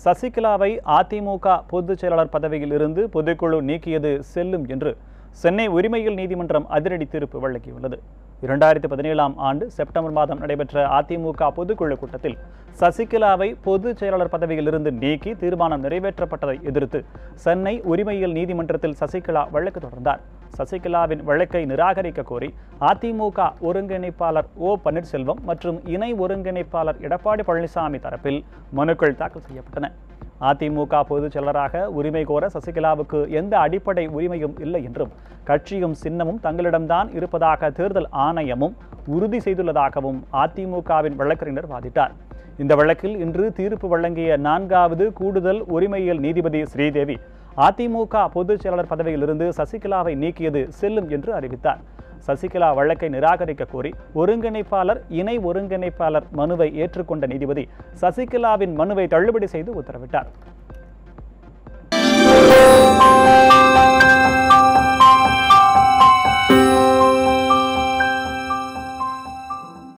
சசிகலாவை அதிமுக பொதுச் செயலாளர் பதவியில் இருந்து பொதுக்குழு நீக்கியது செல்லும் என்று சென்னை உரிமையில் நீதிமன்றம் அதிரடி தீர்ப்பு வழங்கியுள்ளது இரண்டாயிரத்தி பதினேழாம் ஆண்டு செப்டம்பர் மாதம் நடைபெற்ற அதிமுக பொதுக்குழு கூட்டத்தில் சசிகலாவை பொதுச் செயலாளர் பதவியில் இருந்து நீக்கி தீர்மானம் நிறைவேற்றப்பட்டதை எதிர்த்து சென்னை உரிமையில் நீதிமன்றத்தில் சசிகலா வழக்கு தொடர்ந்தார் சசிகலாவின் வழக்கை நிராகரிக்க கோரி அதிமுக ஒருங்கிணைப்பாளர் ஓ பன்னீர்செல்வம் மற்றும் இணை ஒருங்கிணைப்பாளர் எடப்பாடி பழனிசாமி தரப்பில் மனுக்கள் தாக்கல் செய்யப்பட்டன அதிமுக பொதுச் செயலராக உரிமை கோர சசிகலாவுக்கு எந்த அடிப்படை உரிமையும் இல்லை என்றும் கட்சியும் சின்னமும் தங்களிடம்தான் இருப்பதாக தேர்தல் ஆணையமும் உறுதி செய்துள்ளதாகவும் அதிமுகவின் வழக்கறிஞர் வாதிட்டார் இந்த வழக்கில் இன்று தீர்ப்பு வழங்கிய நான்காவது கூடுதல் உரிமையியல் நீதிபதி ஸ்ரீதேவி அதிமுக பொதுச் செயலாளர் பதவியிலிருந்து சசிகலாவை நீக்கியது செல்லும் என்று அறிவித்தார் சசிகலா வழக்கை நிராகரிக்க கோரி ஒருங்கிணைப்பாளர் இணை ஒருங்கிணைப்பாளர் மனுவை ஏற்றுக்கொண்ட நீதிபதி சசிகலாவின் மனுவை தள்ளுபடி செய்து உத்தரவிட்டார்